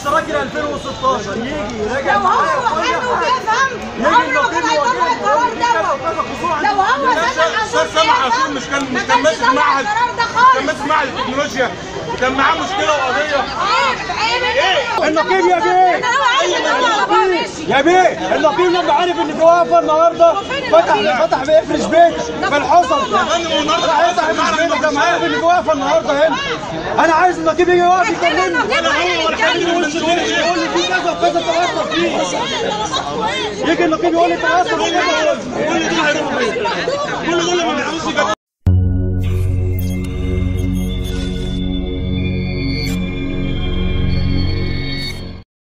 راجل 2016 يجي يراجع لو هو معايا كل حلو حاجه بيفهم يجي عمره ما كان النقيب هيطبق يواجهني القرار ويقول لي دوت كذا خصوصا لو هو استاذ سامح استاذ سامح عاشور مش كان مش كان ماسك معهد القرار ده كان خالص ماسك معهد التكنولوجيا كان معاه مشكله وقضيه عيب عيب النقيب يا بيه انا هو عايز ان هو ماشي يا بيه النقيب لما عارف ان في واقفه النهارده فتح فتح بيفرش بيتي في الحصل يا فندم والنهارده فتح يفرش بيتي ده عارف ان في واقفه النهارده هنا انا عايز النقيب يجي يقف يكلمني ولا هو ولا حد من المسؤولين يقول لي في كذا وكذا تاثر فيه يجي النقيب يقول لي تاثر في كذا كل دول هيروحوا فين؟ كل دول ما بيعرفوش يجابوا